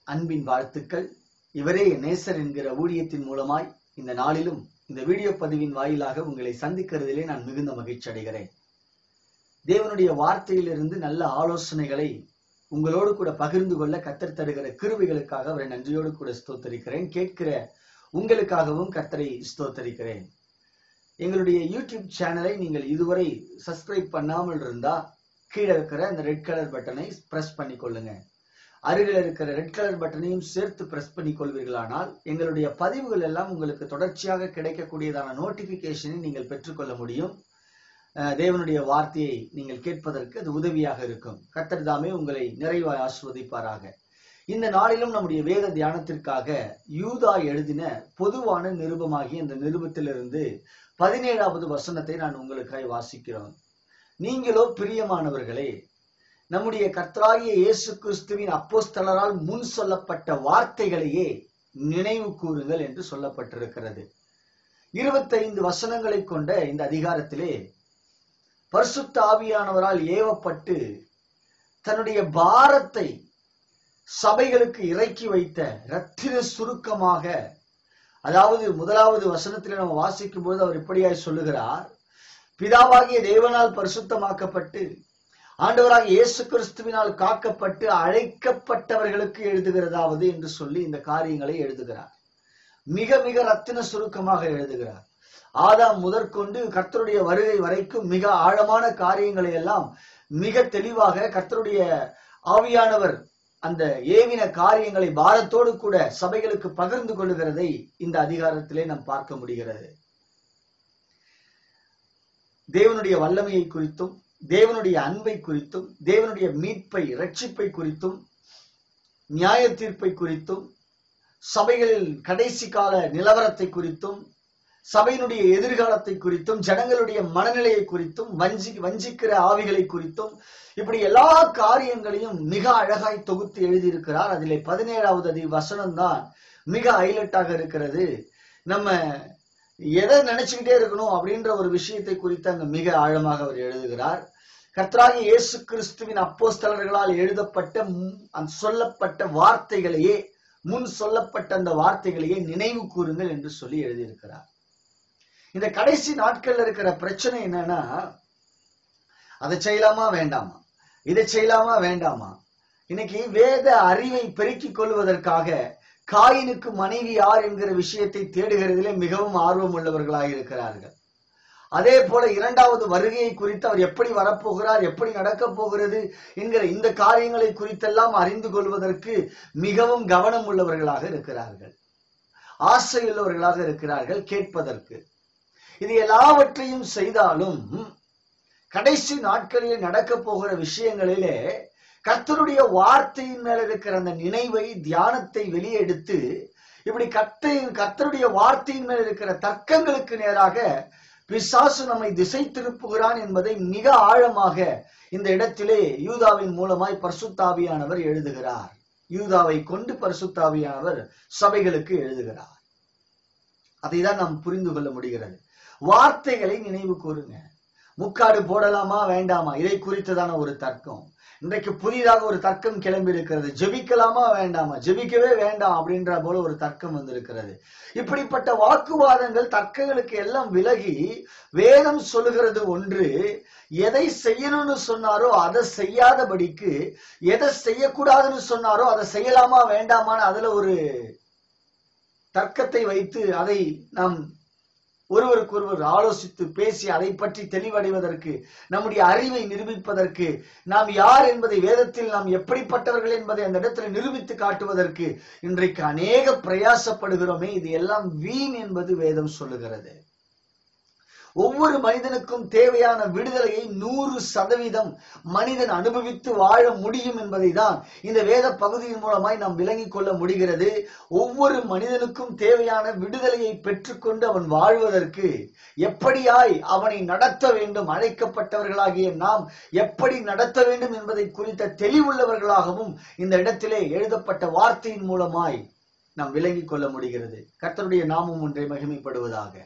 அன்பின் வாழ்த்துக்கள் இவரே என் நேசர் என்கிற ஊழியத்தின் மூலமாய் இந்த நாளிலும் இந்த வீடியோ பதிவின் வாயிலாக உங்களை சந்திக்கிறதிலே நான் மிகுந்த மகிழ்ச்சி அடைகிறேன் தேவனுடைய வார்த்தையிலிருந்து நல்ல ஆலோசனைகளை உங்களோடு கூட பகிர்ந்து கொள்ள கத்தர் தருகிற கிருவிகளுக்காக அவரை நன்றியோடு கூட ஸ்தோத்தரிக்கிறேன் கேட்கிற உங்களுக்காகவும் கத்தரை ஸ்தோத்தரிக்கிறேன் எங்களுடைய யூடியூப் சேனலை நீங்கள் இதுவரை சப்ஸ்கிரைப் பண்ணாமல் இருந்தா கீழே இருக்கிற அந்த ரெட் கலர் பட்டனை பிரஸ் பண்ணி கொள்ளுங்க அருகில் இருக்கிற ரெட் கலர் பட்டனையும் சேர்த்து பிரஸ் பண்ணி கொள்வீர்களானால் எங்களுடைய பதிவுகள் எல்லாம் உங்களுக்கு தொடர்ச்சியாக கிடைக்கக்கூடியதான நோட்டிபிகேஷனை நீங்கள் பெற்றுக்கொள்ள முடியும் அஹ் தேவனுடைய வார்த்தையை நீங்கள் கேட்பதற்கு அது உதவியாக இருக்கும் கர்த்தர் தாமே உங்களை நிறைவாய் ஆஸ்வதிப்பாராக இந்த நாளிலும் நம்முடைய வேத தியானத்திற்காக யூதா எழுதின பொதுவான நிருபமாகிய இந்த நிருபத்திலிருந்து பதினேழாவது வசனத்தை நான் உங்களுக்காய் வாசிக்கிறோம் நீங்களோ பிரியமானவர்களே நம்முடைய கர்த்தராகிய இயேசு கிறிஸ்துவின் அப்போஸ்தலரால் முன் சொல்லப்பட்ட வார்த்தைகளையே நினைவு கூறுங்கள் என்று சொல்லப்பட்டிருக்கிறது இருபத்தைந்து வசனங்களை கொண்ட இந்த அதிகாரத்திலே பரிசுத்த ஆவியானவரால் ஏவப்பட்டு தன்னுடைய பாரத்தை சபைகளுக்கு இறக்கி வைத்த ரத்தின சுருக்கமாக அதாவது முதலாவது வசனத்திலே நம்ம வாசிக்கும் பொழுது அவர் இப்படியாய் சொல்லுகிறார் பிதாவாகிய தேவனால் பரிசுத்தமாக்கப்பட்டு ஆண்டவராக இயேசு கிறிஸ்துவினால் காக்கப்பட்டு அழைக்கப்பட்டவர்களுக்கு எழுதுகிறதாவது என்று சொல்லி இந்த காரியங்களை எழுதுகிறார் மிக மிக ரத்தின சுருக்கமாக எழுதுகிறார் ஆதாம் முதற்கொண்டு கர்த்தருடைய வருகை வரைக்கும் மிக ஆழமான காரியங்களை எல்லாம் மிக தெளிவாக கர்த்தருடைய ஆவியானவர் அந்த ஏவின காரியங்களை பாரத்தோடு கூட சபைகளுக்கு பகிர்ந்து கொள்ளுகிறதை இந்த அதிகாரத்திலே நாம் பார்க்க முடிகிறது தேவனுடைய வல்லமையை குறித்தும் தேவனுடைய அன்பை குறித்தும் தேவனுடைய மீட்பை ரட்சிப்பை குறித்தும் நியாய தீர்ப்பை குறித்தும் சபைகளில் கடைசி கால நிலவரத்தை குறித்தும் சபையினுடைய எதிர்காலத்தை குறித்தும் ஜனங்களுடைய மனநிலையை குறித்தும் வஞ்சி வஞ்சிக்கிற ஆவிகளை குறித்தும் இப்படி எல்லா காரியங்களையும் மிக அழகாய் தொகுத்து எழுதியிருக்கிறார் அதிலே பதினேழாவது அதி வசனம் தான் மிக ஹைலைட்டாக இருக்கிறது நம்ம எதை நினைச்சுக்கிட்டே இருக்கணும் அப்படின்ற ஒரு விஷயத்தை குறித்து அங்க மிக ஆழமாக அவர் எழுதுகிறார் கர்த்தராகி இயேசு கிறிஸ்துவின் அப்போஸ்தலர்களால் எழுதப்பட்ட அந்த சொல்லப்பட்ட வார்த்தைகளையே முன் சொல்லப்பட்ட அந்த வார்த்தைகளையே நினைவு கூறுங்கள் என்று சொல்லி எழுதியிருக்கிறார் இந்த கடைசி நாட்கள்ல இருக்கிற பிரச்சனை என்னன்னா அதை செய்யலாமா வேண்டாமா இதை செய்யலாமா வேண்டாமா இன்னைக்கு வேத அறிவை பெருக்கிக் கொள்வதற்காக காயினுக்கு மனைவி யார் என்கிற விஷயத்தை தேடுகிறதிலே மிகவும் ஆர்வம் உள்ளவர்களாக இருக்கிறார்கள் அதே போல இரண்டாவது வருகையை குறித்து அவர் எப்படி வரப்போகிறார் எப்படி நடக்கப் போகிறது என்கிற இந்த காரியங்களை குறித்தெல்லாம் அறிந்து கொள்வதற்கு மிகவும் கவனம் உள்ளவர்களாக இருக்கிறார்கள் ஆசையுள்ளவர்களாக இருக்கிறார்கள் கேட்பதற்கு இது எல்லாவற்றையும் செய்தாலும் கடைசி நாட்களில் நடக்க போகிற விஷயங்களிலே கர்த்தருடைய வார்த்தையின் மேல இருக்கிற அந்த நினைவை தியானத்தை வெளியெடுத்து இப்படி கத்தை கர்த்தருடைய வார்த்தையின் மேல் இருக்கிற தர்க்கங்களுக்கு நேராக பிசாசு நம்மை திசை திருப்புகிறான் என்பதை மிக ஆழமாக இந்த இடத்திலே யூதாவின் மூலமாய் பரிசுத்தாவியானவர் எழுதுகிறார் யூதாவை கொண்டு பரிசுத்தாவியானவர் சபைகளுக்கு எழுதுகிறார் அதை தான் நாம் புரிந்து கொள்ள முடிகிறது வார்த்தைகளை நினைவு கூறுங்க முக்காடு போடலாமா வேண்டாமா இதை குறித்ததான ஒரு தர்க்கம் இன்றைக்கு புதிதாக ஒரு தர்க்கம் கிளம்பி இருக்கிறது ஜெபிக்கலாமா வேண்டாமா ஜெபிக்கவே வேண்டாம் அப்படின்ற போல ஒரு தர்க்கம் வந்திருக்கிறது இப்படிப்பட்ட வாக்குவாதங்கள் தர்க்கங்களுக்கு எல்லாம் விலகி வேதம் சொல்லுகிறது ஒன்று எதை செய்யணும்னு சொன்னாரோ அதை செய்யாதபடிக்கு எதை செய்யக்கூடாதுன்னு சொன்னாரோ அதை செய்யலாமா வேண்டாமான்னு அதுல ஒரு தர்க்கத்தை வைத்து அதை நாம் ஒருவருக்கொருவர் ஆலோசித்து பேசி அதை பற்றி தெளிவடைவதற்கு நம்முடைய அறிவை நிரூபிப்பதற்கு நாம் யார் என்பதை வேதத்தில் நாம் எப்படிப்பட்டவர்கள் என்பதை அந்த இடத்துல நிரூபித்து காட்டுவதற்கு இன்றைக்கு அநேக பிரயாசப்படுகிறோமே இது எல்லாம் வீண் என்பது வேதம் சொல்லுகிறது ஒவ்வொரு மனிதனுக்கும் தேவையான விடுதலையை நூறு சதவீதம் மனிதன் அனுபவித்து வாழ முடியும் என்பதை தான் இந்த வேத பகுதியின் மூலமாய் நாம் விளங்கிக் கொள்ள முடிகிறது ஒவ்வொரு மனிதனுக்கும் தேவையான விடுதலையை பெற்றுக்கொண்டு அவன் வாழ்வதற்கு எப்படியாய் அவனை நடத்த வேண்டும் அழைக்கப்பட்டவர்களாகிய நாம் எப்படி நடத்த வேண்டும் என்பதை குறித்த தெளிவுள்ளவர்களாகவும் இந்த இடத்திலே எழுதப்பட்ட வார்த்தையின் மூலமாய் நாம் விளங்கிக் கொள்ள முடிகிறது கர்த்தருடைய நாமம் ஒன்றை மகிமைப்படுவதாக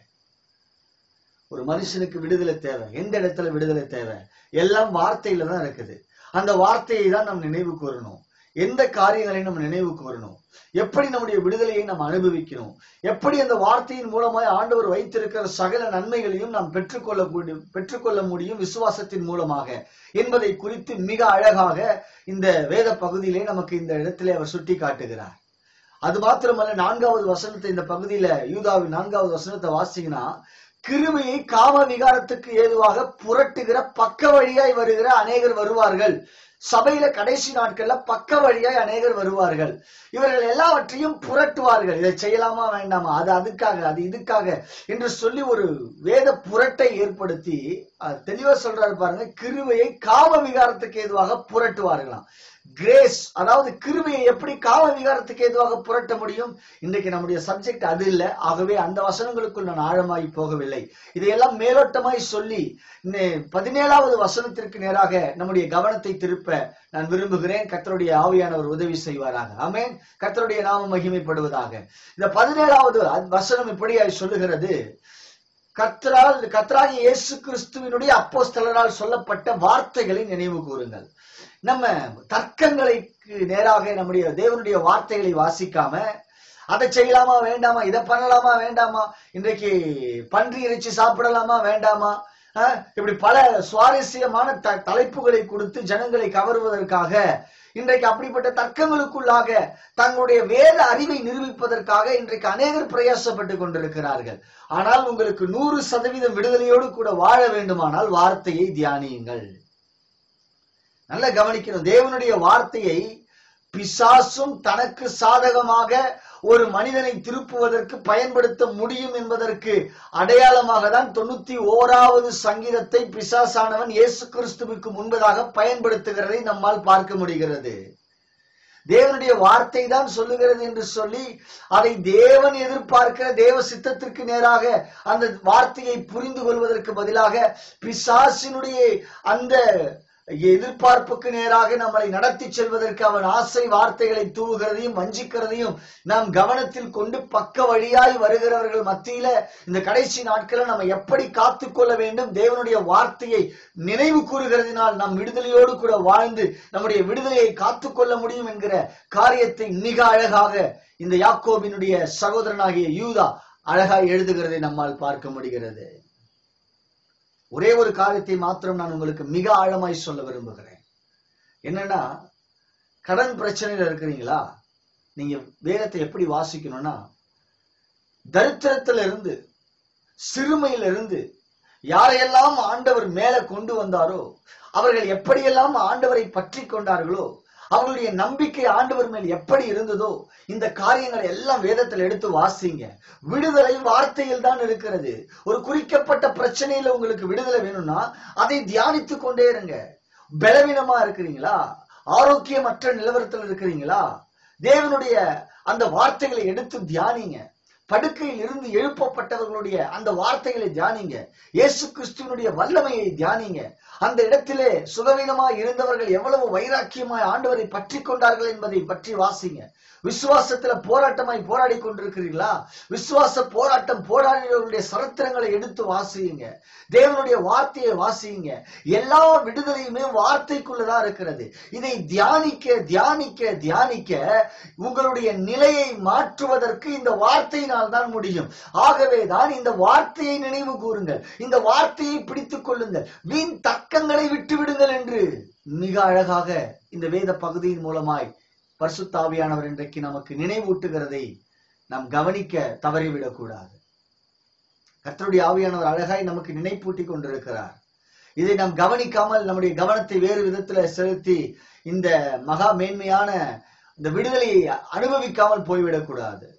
ஒரு மனுஷனுக்கு விடுதலை தேவை எந்த இடத்துல விடுதலை தேவை எல்லாம் வார்த்தையில தான் இருக்குது அந்த வார்த்தையை தான் நாம் நினைவு கூறணும் எந்த காரியங்களை நம்ம நினைவுக்கு வரணும் எப்படி நம்முடைய விடுதலையை நாம் அனுபவிக்கணும் எப்படி அந்த வார்த்தையின் மூலமாய் ஆண்டவர் வைத்திருக்கிற சகல நன்மைகளையும் நாம் பெற்றுக்கொள்ள முடியும் பெற்றுக்கொள்ள முடியும் விசுவாசத்தின் மூலமாக என்பதை குறித்து மிக அழகாக இந்த வேத பகுதியிலே நமக்கு இந்த இடத்திலே அவர் சுட்டி காட்டுகிறார் அது மாத்திரமல்ல நான்காவது வசனத்தை இந்த பகுதியில யூதாவின் நான்காவது வசனத்தை வாசிங்கன்னா கிருமையை காம விகாரத்துக்கு ஏதுவாக புரட்டுகிற பக்க வழியாய் வருகிற அநேகர் வருவார்கள் சபையில கடைசி நாட்கள்ல பக்க வழியாய் அநேகர் வருவார்கள் இவர்கள் எல்லாவற்றையும் புரட்டுவார்கள் இதை செய்யலாமா வேண்டாமா அது அதுக்காக அது இதுக்காக என்று சொல்லி ஒரு வேத புரட்டை ஏற்படுத்தி அது தெளிவா சொல்றாரு பாருங்க கிருவையை காம விகாரத்துக்கு ஏதுவாக புரட்டுவார்களாம் கிரேஸ் அதாவது கிருபையை எப்படி காம விகாரத்துக்கு ஏதுவாக புரட்ட முடியும் இன்றைக்கு நம்முடைய சப்ஜெக்ட் அது இல்ல ஆகவே அந்த வசனங்களுக்குள் நான் ஆழமாய் போகவில்லை இதையெல்லாம் மேலோட்டமாய் சொல்லி நே- பதினேழாவது வசனத்திற்கு நேராக நம்முடைய கவனத்தை திருப்ப நான் விரும்புகிறேன் கர்த்தருடைய ஆவியானவர் உதவி செய்வாராக ஆமென் கர்த்தருடைய நாமம் மகிமைப்படுவதாக இந்த பதினேழாவது வசனம் இப்படியாய் சொல்லுகிறது கர்த்தரால் கர்த்தராகிய இயேசு கிறிஸ்துவினுடைய அப்போஸ்தலரால் சொல்லப்பட்ட வார்த்தைகளை நினைவு கூறுங்கள் நம்ம தர்க்கங்களுக்கு நேராக நம்முடைய தேவனுடைய வார்த்தைகளை வாசிக்காம அதை செய்யலாமா வேண்டாமா இதை பண்ணலாமா வேண்டாமா இன்றைக்கு பன்றி இறைச்சி சாப்பிடலாமா வேண்டாமா அஹ், இப்படி பல சுவாரஸ்யமான த- தலைப்புகளை கொடுத்து ஜனங்களை கவருவதற்காக இன்றைக்கு அப்படிப்பட்ட தர்க்கங்களுக்குள்ளாக தங்களுடைய வேத அறிவை நிரூபிப்பதற்காக இன்றைக்கு அநேகர் பிரயாசப்பட்டு கொண்டிருக்கிறார்கள் ஆனால் உங்களுக்கு நூறு சதவீதம் விடுதலையோடு கூட வாழ வேண்டுமானால் வார்த்தையை தியானியுங்கள் நல்லா கவனிக்கணும் தேவனுடைய வார்த்தையை பிசாசும் தனக்கு சாதகமாக ஒரு மனிதனை திருப்புவதற்கு பயன்படுத்த முடியும் என்பதற்கு அடையாளமாக தான் தொண்ணூத்தி ஓராவது சங்கீதத்தை பிசாசானவன் இயேசு கிறிஸ்துவுக்கு முன்பதாக பயன்படுத்துகிறதை நம்மால் பார்க்க முடிகிறது தேவனுடைய வார்த்தை தான் சொல்லுகிறது என்று சொல்லி அதை தேவன் எதிர்பார்க்கிற தேவ சித்தத்திற்கு நேராக அந்த வார்த்தையை புரிந்து கொள்வதற்கு பதிலாக பிசாசினுடைய அந்த எதிர்பார்ப்புக்கு நேராக நம்மளை நடத்தி செல்வதற்கு அவன் ஆசை வார்த்தைகளை தூவுகிறதையும் வஞ்சிக்கிறதையும் நாம் கவனத்தில் கொண்டு பக்க வழியாய் வருகிறவர்கள் மத்தியில இந்த கடைசி நாட்களை நம்ம எப்படி காத்துக்கொள்ள வேண்டும் தேவனுடைய வார்த்தையை நினைவு கூறுகிறதினால் நாம் விடுதலையோடு கூட வாழ்ந்து நம்முடைய விடுதலையை காத்துக்கொள்ள முடியும் என்கிற காரியத்தை மிக அழகாக இந்த யாக்கோபினுடைய சகோதரனாகிய யூதா அழகாய் எழுதுகிறதை நம்மால் பார்க்க முடிகிறது ஒரே ஒரு காரியத்தை மாத்திரம் நான் உங்களுக்கு மிக ஆழமாய் சொல்ல விரும்புகிறேன் என்னன்னா கடன் பிரச்சனையில இருக்கிறீங்களா நீங்க வேதத்தை எப்படி வாசிக்கணும்னா தரித்திரத்துல இருந்து சிறுமையில இருந்து யாரையெல்லாம் ஆண்டவர் மேல கொண்டு வந்தாரோ அவர்கள் எப்படியெல்லாம் ஆண்டவரை பற்றி கொண்டார்களோ அவர்களுடைய நம்பிக்கை ஆண்டவர் மேல் எப்படி இருந்ததோ இந்த காரியங்களை எல்லாம் வேதத்தில் எடுத்து வாசிங்க விடுதலை வார்த்தையில் தான் இருக்கிறது ஒரு குறிக்கப்பட்ட பிரச்சனையில உங்களுக்கு விடுதலை வேணும்னா அதை தியானித்து கொண்டே இருங்க பலவீனமா இருக்கிறீங்களா ஆரோக்கியமற்ற நிலவரத்தில் இருக்கிறீங்களா தேவனுடைய அந்த வார்த்தைகளை எடுத்து தியானிங்க படுக்கையில் இருந்து எழுப்பப்பட்டவர்களுடைய அந்த வார்த்தைகளை தியானிங்க இயேசு கிறிஸ்துவனுடைய வல்லமையை தியானிங்க அந்த இடத்திலே சுகவீனமாய் இருந்தவர்கள் எவ்வளவு வைராக்கியமாய் ஆண்டவரை பற்றி கொண்டார்கள் என்பதை பற்றி வாசிங்க விசுவாசத்துல போராட்டமாய் போராடி கொண்டிருக்கிறீர்களா விசுவாச போராட்டம் போராடியவர்களுடைய சரித்திரங்களை எடுத்து வாசியுங்க தேவனுடைய வார்த்தையை வாசியுங்க எல்லா விடுதலையுமே வார்த்தைக்குள்ளதான் இருக்கிறது இதை தியானிக்க தியானிக்க தியானிக்க உங்களுடைய நிலையை மாற்றுவதற்கு இந்த வார்த்தையினால் தான் முடியும் ஆகவே தான் இந்த வார்த்தையை நினைவு கூறுங்கள் இந்த வார்த்தையை பிடித்துக் கொள்ளுங்கள் வீண் தர்க்கங்களை விட்டு விடுங்கள் என்று மிக அழகாக இந்த வேத பகுதியின் மூலமாய் பரிசுத்தாவியானவர் இன்றைக்கு நமக்கு நினைவூட்டுகிறதை நாம் கவனிக்க தவறிவிடக் கூடாது கர்த்தருடைய ஆவியானவர் அழகாய் நமக்கு நினைப்பூட்டி கொண்டிருக்கிறார் இதை நாம் கவனிக்காமல் நம்முடைய கவனத்தை வேறு விதத்துல செலுத்தி இந்த மகா மேன்மையான இந்த விடுதலையை அனுபவிக்காமல் போய்விடக் கூடாது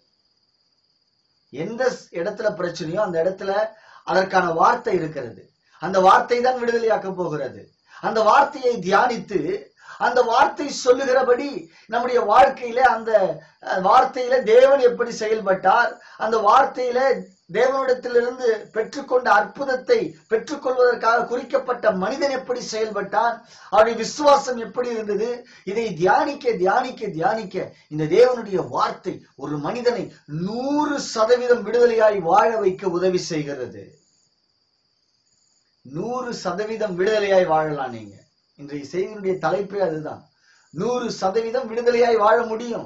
எந்த இடத்துல பிரச்சனையோ அந்த இடத்துல அதற்கான வார்த்தை இருக்கிறது அந்த வார்த்தை தான் விடுதலையாக்க போகிறது அந்த வார்த்தையை தியானித்து அந்த வார்த்தை சொல்லுகிறபடி நம்முடைய வாழ்க்கையில அந்த அஹ், வார்த்தையில தேவன் எப்படி செயல்பட்டார் அந்த வார்த்தையில தேவனிடத்திலிருந்து பெற்றுக்கொண்ட அற்புதத்தை பெற்றுக்கொள்வதற்காக குறிக்கப்பட்ட மனிதன் எப்படி செயல்பட்டான் அவருடைய விசுவாசம் எப்படி இருந்தது இதை தியானிக்க தியானிக்க தியானிக்க இந்த தேவனுடைய வார்த்தை ஒரு மனிதனை நூறு சதவீதம் விடுதலையாய் வாழ வைக்க உதவி செய்கிறது நூறு சதவீதம் விடுதலையாய் வாழலாம் நீங்க இன்றைய செய்தியினுடைய தலைப்பே அதுதான் நூறு சதவீதம் விடுதலையாய் வாழ முடியும்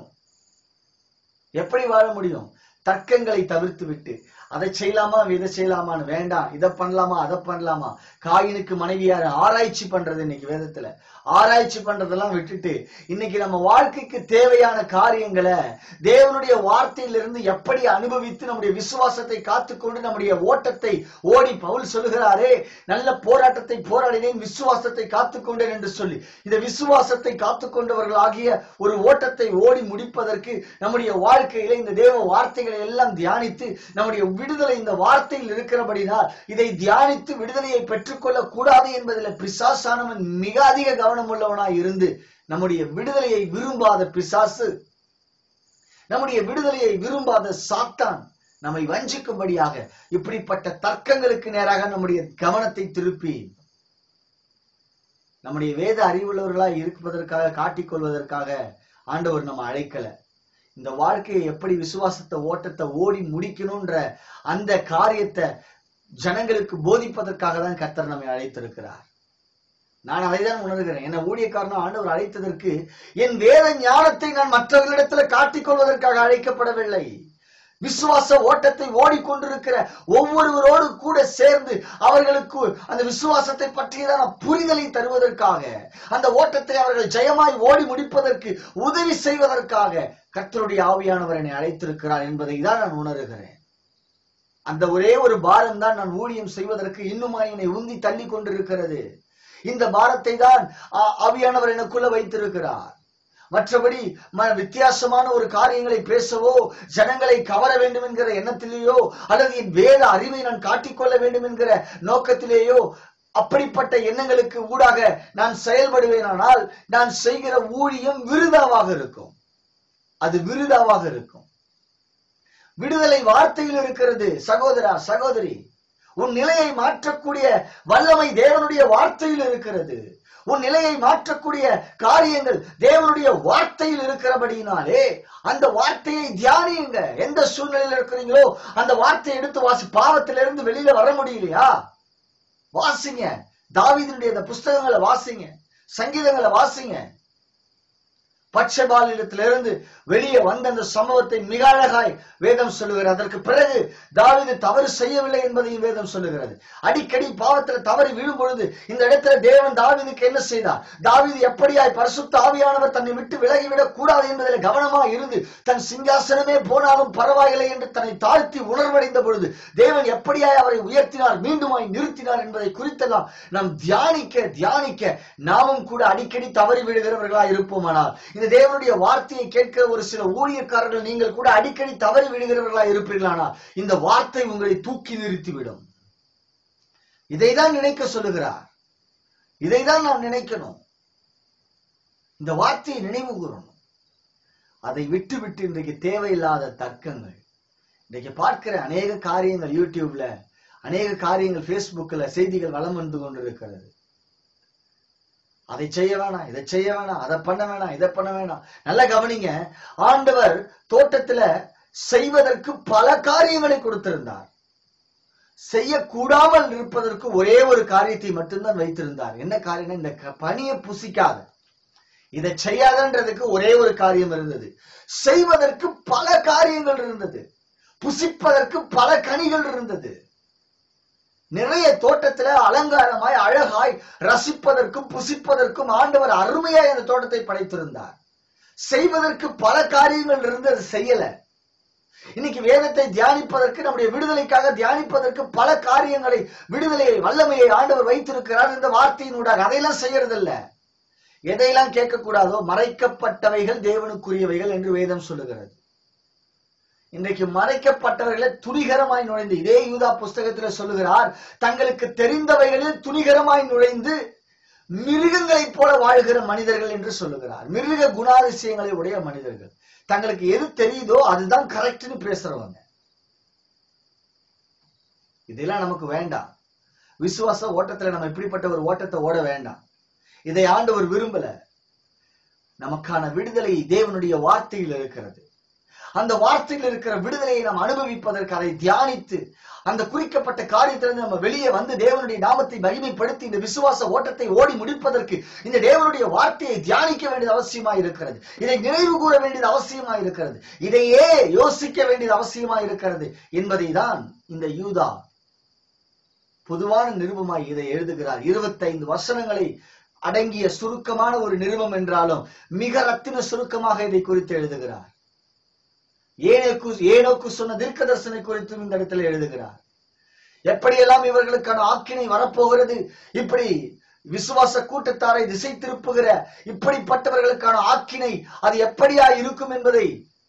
எப்படி வாழ முடியும் தர்க்கங்களை தவிர்த்து விட்டு அதை செய்யலாமா இதை செய்யலாமான்னு வேண்டாம் இதை பண்ணலாமா அதை பண்ணலாமா காயினுக்கு மனைவியார ஆராய்ச்சி பண்றது இன்னைக்கு வேதத்துல ஆராய்ச்சி பண்றதெல்லாம் விட்டுட்டு இன்னைக்கு நம்ம வாழ்க்கைக்கு தேவையான காரியங்களை தேவனுடைய வார்த்தையிலிருந்து எப்படி அனுபவித்து நம்முடைய விசுவாசத்தை காத்துக்கொண்டு நம்முடைய ஓட்டத்தை ஓடி பவுல் சொல்லுகிறாரே நல்ல போராட்டத்தை போராடினேன் விசுவாசத்தை காத்துக்கொண்டேன் என்று சொல்லி இந்த விசுவாசத்தை காத்துக்கொண்டவர்களாகிய ஒரு ஓட்டத்தை ஓடி முடிப்பதற்கு நம்முடைய வாழ்க்கையில இந்த தேவ வார்த்தைகளை எல்லாம் தியானித்து நம்முடைய விடுதலை இந்த வார்த்தையில் இருக்கிறபடினால் இதை தியானித்து விடுதலையை பெற்றுக்கொள்ள கூடாது என்பதில் பிசாசானவன் மிக அதிக கவனம் உள்ளவனாய் இருந்து நம்முடைய விடுதலையை விரும்பாத பிசாசு நம்முடைய விடுதலையை விரும்பாத சாத்தான் நம்மை வஞ்சிக்கும்படியாக இப்படிப்பட்ட தர்க்கங்களுக்கு நேராக நம்முடைய கவனத்தை திருப்பி நம்முடைய வேத அறிவுள்ளவர்களாய் இருப்பதற்காக காட்டிக்கொள்வதற்காக ஆண்டவர் நம்ம அழைக்கல இந்த வாழ்க்கையை எப்படி விசுவாசத்தை ஓட்டத்தை ஓடி முடிக்கணும்ன்ற அந்த காரியத்தை ஜனங்களுக்கு போதிப்பதற்காக தான் கர்த்தர் நம்மை அழைத்திருக்கிறார் நான் அதைதான் உணர்கிறேன் என்ன ஊழியக்காரனா ஆண்டவர் அழைத்ததற்கு என் வேத ஞானத்தை நான் மற்றவர்களிடத்துல காட்டிக் கொள்வதற்காக அழைக்கப்படவில்லை விசுவாச ஓட்டத்தை ஓடிக்கொண்டிருக்கிற ஒவ்வொருவரோடு கூட சேர்ந்து அவர்களுக்கு அந்த விசுவாசத்தை பற்றியதான புரிதலை தருவதற்காக அந்த ஓட்டத்தை அவர்கள் ஜெயமாய் ஓடி முடிப்பதற்கு உதவி செய்வதற்காக கர்த்தருடைய ஆவியானவர் என்னை அழைத்திருக்கிறார் என்பதை தான் நான் உணர்கிறேன் அந்த ஒரே ஒரு பாரம் தான் நான் ஊழியம் செய்வதற்கு இன்னுமாய் என்னை உந்தி தள்ளி கொண்டிருக்கிறது இந்த பாரத்தை தான் ஆ- ஆவியானவர் எனக்குள்ள வைத்திருக்கிறார் மற்றபடி ம- வித்தியாசமான ஒரு காரியங்களை பேசவோ ஜனங்களை கவர வேண்டும் என்கிற எண்ணத்திலேயோ அல்லது என் வேத அறிவை நான் காட்டிக்கொள்ள வேண்டும் என்கிற நோக்கத்திலேயோ அப்படிப்பட்ட எண்ணங்களுக்கு ஊடாக நான் செயல்படுவேனானால் நான் செய்கிற ஊழியம் விருதாவாக இருக்கும் அது விருதாவாக இருக்கும் விடுதலை வார்த்தையில் இருக்கிறது சகோதரா சகோதரி உன் நிலையை மாற்றக்கூடிய வல்லமை தேவனுடைய வார்த்தையில் இருக்கிறது உன் நிலையை மாற்றக்கூடிய காரியங்கள் தேவனுடைய வார்த்தையில் இருக்கிறபடியினாலே அந்த வார்த்தையை தியானியுங்க எந்த சூழ்நிலையில் இருக்கிறீங்களோ அந்த வார்த்தையை எடுத்து வாசி பாவத்திலிருந்து வெளியில வர முடியலையா வாசிங்க தாவீதினுடைய அந்த புஸ்தகங்களை வாசிங்க சங்கீதங்களை வாசிங்க பட்சபாலிடத்திலிருந்து வெளியே வந்த அந்த சம்பவத்தை மிக அழகாய் வேதம் சொல்லுகிறது அதற்கு பிறகு தாவீது தவறு செய்யவில்லை என்பதையும் வேதம் சொல்லுகிறது அடிக்கடி பாவத்துல தவறி விழும் பொழுது இந்த இடத்துல தேவன் தாவீதுக்கு என்ன செய்தார் தாவீது எப்படியாய் பரிசுத்த ஆவியானவர் தன்னை விட்டு விலகிவிடக் கூடாது என்பதில் கவனமா இருந்து தன் சிங்காசனமே போனாலும் பரவாயில்லை என்று தன்னை தாழ்த்தி உணர்வடைந்த பொழுது தேவன் எப்படியாய் அவரை உயர்த்தினார் மீண்டுமாய் நிறுத்தினார் என்பதை குறித்தெல்லாம் நாம் தியானிக்க தியானிக்க நாமும் கூட அடிக்கடி தவறி விடுகிறவர்களா இருப்போமானால் இந்த தேவனுடைய வார்த்தையை கேட்கிற ஒரு சில ஊழியக்காரர்கள் நீங்கள் கூட அடிக்கடி தவறி விடுகிறவர்களா இருப்பீர்களானால் இந்த வார்த்தை உங்களை தூக்கி நிறுத்திவிடும் இதைதான் நினைக்க சொல்லுகிறார் இதைதான் நாம் நினைக்கணும் இந்த வார்த்தையை நினைவு கூறணும் அதை விட்டு விட்டு இன்றைக்கு தேவையில்லாத தர்க்கங்கள் இன்றைக்கு பார்க்கிற அநேக காரியங்கள் யூடியூப்ல அநேக காரியங்கள் Facebookல செய்திகள் வலம் வந்து கொண்டிருக்கிறது அதை செய்ய வேணாம் இதை செய்ய வேணாம் அதை பண்ண வேணாம் இதை பண்ண வேணாம் நல்லா கவனிங்க ஆண்டவர் தோட்டத்துல செய்வதற்கு பல காரியங்களை கொடுத்திருந்தார் செய்யக்கூடாமல் இருப்பதற்கு ஒரே ஒரு காரியத்தை மட்டும்தான் வைத்திருந்தார் என்ன காரியம் இந்த க- பனியை புசிக்காத இதை செய்யாதன்றதுக்கு ஒரே ஒரு காரியம் இருந்தது செய்வதற்கு பல காரியங்கள் இருந்தது புசிப்பதற்கு பல கனிகள் இருந்தது நிறைய தோட்டத்துல அலங்காரமாய் அழகாய் ரசிப்பதற்கும் புசிப்பதற்கும் ஆண்டவர் அருமையாய் அந்த தோட்டத்தை படைத்திருந்தார் செய்வதற்கு பல காரியங்கள் இருந்து அது செய்யல இன்னைக்கு வேதத்தை தியானிப்பதற்கு நம்முடைய விடுதலைக்காக தியானிப்பதற்கு பல காரியங்களை விடுதலையை வல்லமையை ஆண்டவர் வைத்திருக்கிறார் இந்த வார்த்தையினூடாக அதையெல்லாம் செய்யறதில்ல எதையெல்லாம் கேட்கக்கூடாதோ மறைக்கப்பட்டவைகள் தேவனுக்குரியவைகள் என்று வேதம் சொல்லுகிறது இன்றைக்கு மறைக்கப்பட்டவர்களை துணிகரமாய் நுழைந்து இதே யூதா புஸ்தகத்துல சொல்லுகிறார் தங்களுக்கு தெரிந்தவைகளில் துணிகரமாய் நுழைந்து மிருகங்களைப் போல வாழ்கிற மனிதர்கள் என்று சொல்லுகிறார் மிருக குணாதிசயங்களை உடைய மனிதர்கள் தங்களுக்கு எது தெரியுதோ அதுதான் கரெக்ட்னு பேசுறவங்க இதெல்லாம் நமக்கு வேண்டாம் விசுவாச ஓட்டத்துல நம்ம இப்படிப்பட்ட ஒரு ஓட்டத்தை ஓட வேண்டாம் இதை ஆண்டவர் விரும்பல நமக்கான விடுதலை தேவனுடைய வார்த்தையில் இருக்கிறது அந்த வார்த்தையில் இருக்கிற விடுதலையை நாம் அனுபவிப்பதற்கு அதை தியானித்து அந்த குறிக்கப்பட்ட காரியத்திலிருந்து நம்ம வெளியே வந்து தேவனுடைய நாமத்தை மகிமைப்படுத்தி இந்த விசுவாச ஓட்டத்தை ஓடி முடிப்பதற்கு இந்த தேவனுடைய வார்த்தையை தியானிக்க வேண்டியது அவசியமா இருக்கிறது இதை நினைவு கூற வேண்டியது அவசியமா இருக்கிறது இதையே யோசிக்க வேண்டியது அவசியமா இருக்கிறது என்பதை தான் இந்த யூதா பொதுவான நிருபமாய் இதை எழுதுகிறார் இருபத்தைந்து வசனங்களை அடங்கிய சுருக்கமான ஒரு நிருபம் என்றாலும் மிக ரத்தின சுருக்கமாக இதை குறித்து எழுதுகிறார் ஏனோக்கு ஏனோக்கு சொன்ன தீர்க்க தரிசனை குறித்தும் இந்த இடத்துல எழுதுகிறார் எப்படியெல்லாம் இவர்களுக்கான ஆக்கினை வரப்போகிறது இப்படி விசுவாச கூட்டத்தாரை திசை திருப்புகிற இப்படிப்பட்டவர்களுக்கான ஆக்கினை அது எப்படியா இருக்கும் என்பதை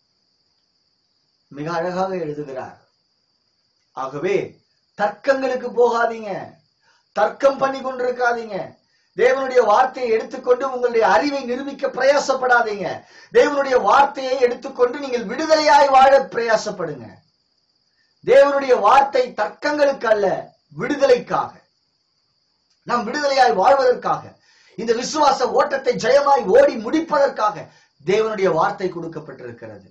மிக அழகாக எழுதுகிறார் ஆகவே தர்க்கங்களுக்கு போகாதீங்க தர்க்கம் பண்ணி கொண்டிருக்காதீங்க தேவனுடைய வார்த்தையை எடுத்துக்கொண்டு உங்களுடைய அறிவை நிரூபிக்க பிரயாசப்படாதீங்க தேவனுடைய வார்த்தையை எடுத்துக்கொண்டு நீங்கள் விடுதலையாய் வாழ பிரயாசப்படுங்க தேவனுடைய வார்த்தை தர்க்கங்களுக்கு அல்ல விடுதலைக்காக நாம் விடுதலையாய் வாழ்வதற்காக இந்த விசுவாச ஓட்டத்தை ஜெயமாய் ஓடி முடிப்பதற்காக தேவனுடைய வார்த்தை கொடுக்கப்பட்டிருக்கிறது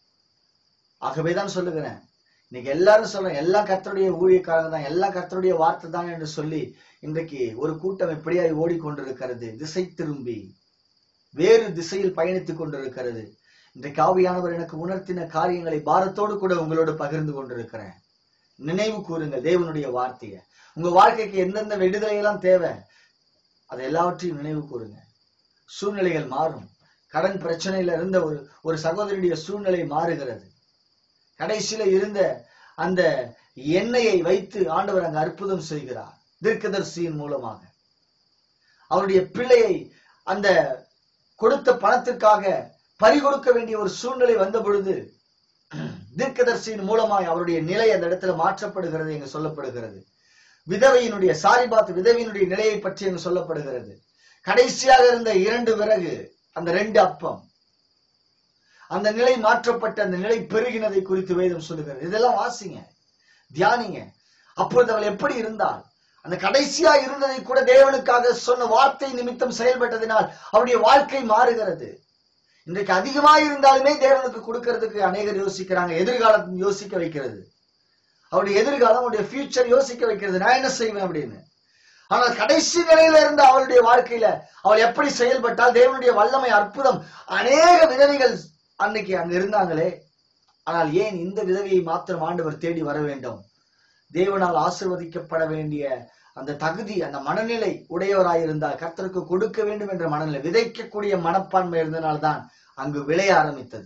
ஆகவேதான் சொல்லுகிறேன் இன்னைக்கு எல்லாரும் சொல்றேன் எல்லாம் கர்த்தருடைய ஊழியக்காரங்க தான் எல்லாம் கர்த்தருடைய வார்த்தை தான் என்று சொல்லி இன்றைக்கு ஒரு கூட்டம் எப்படியாய் ஓடிக்கொண்டிருக்கிறது திசை திரும்பி வேறு திசையில் பயணித்துக் கொண்டிருக்கிறது இன்றைக்கு ஆவியானவர் எனக்கு உணர்த்தின காரியங்களை பாரத்தோடு கூட உங்களோடு பகிர்ந்து கொண்டிருக்கிறேன் நினைவு கூறுங்க தேவனுடைய வார்த்தையை உங்க வாழ்க்கைக்கு எந்தெந்த விடுதலை எல்லாம் தேவை அதை எல்லாவற்றையும் நினைவு கூறுங்க சூழ்நிலைகள் மாறும் கடன் பிரச்சனையில இருந்த ஒரு ஒரு சகோதரியுடைய சூழ்நிலை மாறுகிறது கடைசியில இருந்த அந்த எண்ணெயை வைத்து ஆண்டவர் அங்கு அற்புதம் செய்கிறார் தீர்க்கதரிசியின் மூலமாக அவருடைய பிள்ளையை அந்த கொடுத்த பணத்திற்காக பறிகொடுக்க வேண்டிய ஒரு சூழ்நிலை வந்த பொழுது தீர்க்கதரிசியின் மூலமாய் அவருடைய நிலை அந்த இடத்துல மாற்றப்படுகிறது எங்க சொல்லப்படுகிறது விதவையினுடைய சாரிபாத் விதவையினுடைய நிலையை பற்றி எங்க சொல்லப்படுகிறது கடைசியாக இருந்த இரண்டு விறகு அந்த ரெண்டு அப்பம் அந்த நிலை மாற்றப்பட்ட அந்த நிலை பெருகினதை குறித்து வேதம் சொல்லுகிறது இதெல்லாம் வாசிங்க தியானிங்க அப்பொழுது அவள் எப்படி இருந்தால் அந்த கடைசியா இருந்ததை கூட தேவனுக்காக சொன்ன வார்த்தை நிமித்தம் செயல்பட்டதினால் அவருடைய வாழ்க்கை மாறுகிறது இன்றைக்கு அதிகமா இருந்தாலுமே தேவனுக்கு கொடுக்கறதுக்கு அநேகர் யோசிக்கிறாங்க எதிர்காலம் யோசிக்க வைக்கிறது அவருடைய எதிர்காலம் அவருடைய ஃபியூச்சர் யோசிக்க வைக்கிறது நான் என்ன செய்வேன் அப்படின்னு ஆனால் கடைசி நிலையில இருந்த அவளுடைய வாழ்க்கையில அவள் எப்படி செயல்பட்டால் தேவனுடைய வல்லமை அற்புதம் அநேக விதவைகள் அன்னைக்கு அங்க இருந்தாங்களே ஆனால் ஏன் இந்த விதவையை மாத்திரம் ஆண்டவர் தேடி வர வேண்டும் தேவனால் ஆசிர்வதிக்கப்பட வேண்டிய அந்த தகுதி அந்த மனநிலை உடையவராயிருந்தால் கர்த்தருக்கு கொடுக்க வேண்டும் என்ற மனநிலை விதைக்கக்கூடிய மனப்பான்மை இருந்தனால்தான் அங்கு விளைய ஆரம்பித்தது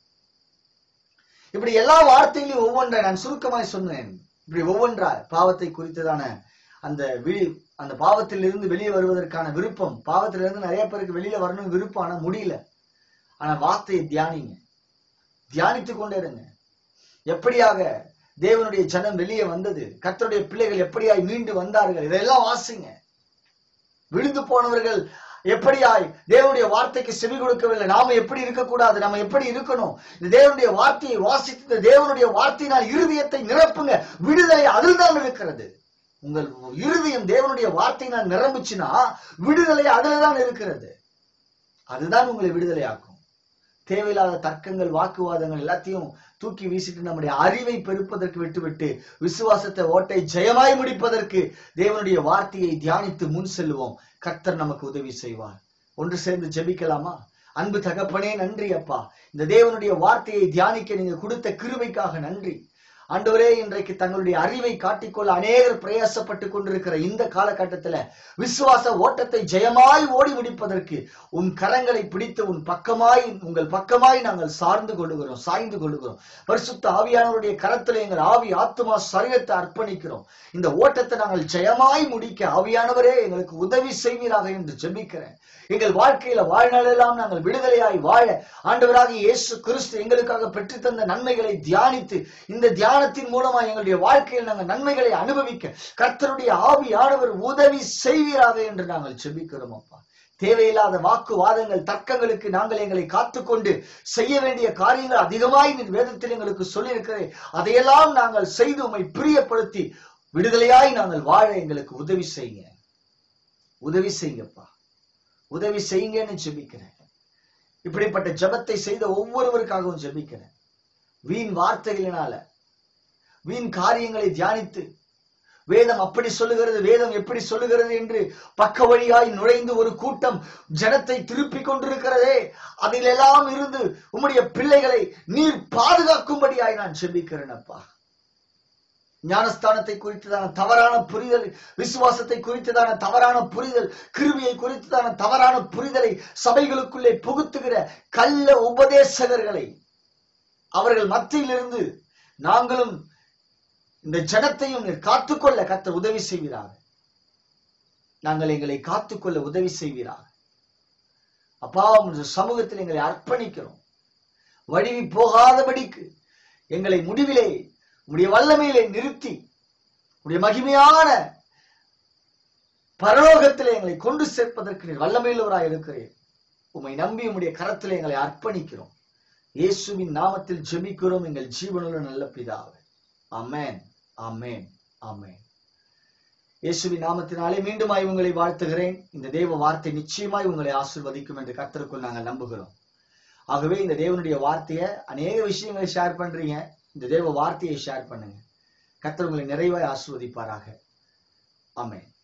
இப்படி எல்லா வார்த்தைகளையும் ஒவ்வொன்றை நான் சுருக்கமாய் சொன்னேன் இப்படி ஒவ்வொன்றா பாவத்தை குறித்ததான அந்த விழி அந்த பாவத்தில் இருந்து வெளியே வருவதற்கான விருப்பம் பாவத்திலிருந்து நிறைய பேருக்கு வெளியில வரணும் விருப்பம் ஆனா முடியல ஆனா வார்த்தையை தியானிங்க தியானித்துக் கொண்டே இருங்க எப்படியாக தேவனுடைய ஜனம் வெளியே வந்தது கர்த்தருடைய பிள்ளைகள் எப்படியாய் மீண்டு வந்தார்கள் இதெல்லாம் வாசிங்க விழுந்து போனவர்கள் எப்படியாய் தேவனுடைய வார்த்தைக்கு செவி கொடுக்கவில்லை நாம எப்படி இருக்கக்கூடாது நாம எப்படி இருக்கணும் இந்த தேவனுடைய வார்த்தையை வாசித்து இந்த தேவனுடைய வார்த்தையினால் இருதயத்தை நிரப்புங்க விடுதலை அதில் தான் இருக்கிறது உங்கள் இருதயம் தேவனுடைய வார்த்தையினால் நிரம்புச்சுன்னா விடுதலை அதில் தான் இருக்கிறது அதுதான் உங்களை விடுதலையாக்கும் தேவையில்லாத தர்க்கங்கள் வாக்குவாதங்கள் எல்லாத்தையும் தூக்கி வீசிட்டு நம்முடைய அறிவை பெருப்பதற்கு விட்டுவிட்டு விசுவாசத்தை ஓட்டை ஜெயமாய் முடிப்பதற்கு தேவனுடைய வார்த்தையை தியானித்து முன் செல்லுவோம் கர்த்தர் நமக்கு உதவி செய்வார் ஒன்று சேர்ந்து ஜெபிக்கலாமா அன்பு தகப்பனே நன்றி அப்பா இந்த தேவனுடைய வார்த்தையை தியானிக்க நீங்க கொடுத்த கிருபைக்காக நன்றி ஆண்டவரே இன்றைக்கு தங்களுடைய அறிவை காட்டிக்கொள்ள அநேகர் பிரயாசப்பட்டு கொண்டிருக்கிற இந்த காலகட்டத்துல விசுவாச ஓட்டத்தை ஜெயமாய் ஓடி முடிப்பதற்கு உன் கரங்களை பிடித்து உன் பக்கமாய் உங்கள் பக்கமாய் நாங்கள் சார்ந்து கொள்ளுகிறோம் சாய்ந்து கொள்ளுகிறோம் பரிசுத்த ஆவியானவருடைய கரத்துல எங்கள் ஆவி ஆத்மா சரீரத்தை அர்ப்பணிக்கிறோம் இந்த ஓட்டத்தை நாங்கள் ஜெயமாய் முடிக்க ஆவியானவரே எங்களுக்கு உதவி செய்வீராக என்று ஜெபிக்கிறேன் எங்கள் வாழ்க்கையில வாழ்நாளெல்லாம் நாங்கள் விடுதலையாய் வாழ ஆண்டவராக இயேசு கிறிஸ்து எங்களுக்காக பெற்றுத்தந்த நன்மைகளை தியானித்து இந்த தியானத்தின் மூலமா எங்களுடைய வாழ்க்கையில் நாங்கள் நன்மைகளை அனுபவிக்க கர்த்தருடைய ஆவியானவர் உதவி செய்வீராக என்று நாங்கள் ஜெபிக்கிறோம் அப்பா தேவையில்லாத வாக்குவாதங்கள் தர்க்கங்களுக்கு நாங்கள் எங்களை காத்துக்கொண்டு செய்ய வேண்டிய காரியங்கள் அதிகமாய் நீர் வேதத்தில் எங்களுக்கு சொல்லியிருக்கிறேன் அதையெல்லாம் நாங்கள் செய்து உம்மை பிரியப்படுத்தி விடுதலையாய் நாங்கள் வாழ எங்களுக்கு உதவி செய்யுங்க உதவி செய்யுங்கப்பா உதவி செய்யுங்கன்னு ஜெபிக்கிறேன் இப்படிப்பட்ட ஜெபத்தை செய்த ஒவ்வொருவருக்காகவும் ஜெபிக்கிறேன் வீண் வார்த்தைகளினால வீண் காரியங்களை தியானித்து வேதம் அப்படி சொல்லுகிறது வேதம் எப்படி சொல்லுகிறது என்று பக்க வழியாய் நுழைந்து ஒரு கூட்டம் ஜனத்தை திருப்பிக் கொண்டிருக்கிறதே அதிலெல்லாம் இருந்து உம்முடைய பிள்ளைகளை நீர் பாதுகாக்கும்படியாய் நான் செபிக்கிறேன் அப்பா ஞானஸ்தானத்தை குறித்ததான தவறான புரிதல் விசுவாசத்தை குறித்ததான தவறான புரிதல் கிருவியை குறித்ததான தவறான புரிதலை சபைகளுக்குள்ளே புகுத்துகிற கள்ள உபதேசகர்களை அவர்கள் மத்தியிலிருந்து நாங்களும் இந்த ஜனத்தையும் நீர் காத்துக்கொள்ள கர்த்தர் உதவி செய்வீராக நாங்கள் எங்களை காத்துக்கொள்ள உதவி செய்வீராக அப்பா உங்கள் சமூகத்தில் எங்களை அர்ப்பணிக்கிறோம் வழிவி போகாதபடிக்கு எங்களை முடிவிலே உடைய வல்லமையிலே நிறுத்தி உடைய மகிமையான பரலோகத்திலே எங்களை கொண்டு சேர்ப்பதற்கு நீர் வல்லமையுள்ளவராய் இருக்கிறேன் உம்மை நம்பி உம்முடைய கரத்திலே எங்களை அர்ப்பணிக்கிறோம் இயேசுவின் நாமத்தில் ஜெபிக்கிறோம் எங்கள் ஜீவனுள்ள நல்ல பிதாவே அமேன் அமேன் அமேன் இயேசுவின் நாமத்தினாலே மீண்டுமாய் உங்களை வாழ்த்துகிறேன் இந்த தேவ வார்த்தை நிச்சயமாய் உங்களை ஆசிர்வதிக்கும் என்று கர்த்தருக்குள் நாங்கள் நம்புகிறோம் ஆகவே இந்த தேவனுடைய வார்த்தையை அநேக விஷயங்களை ஷேர் பண்றீங்க இந்த தேவ வார்த்தையை ஷேர் பண்ணுங்க கர்த்தர் உங்களை நிறைவாய் ஆசிர்வதிப்பாராக ஆமென்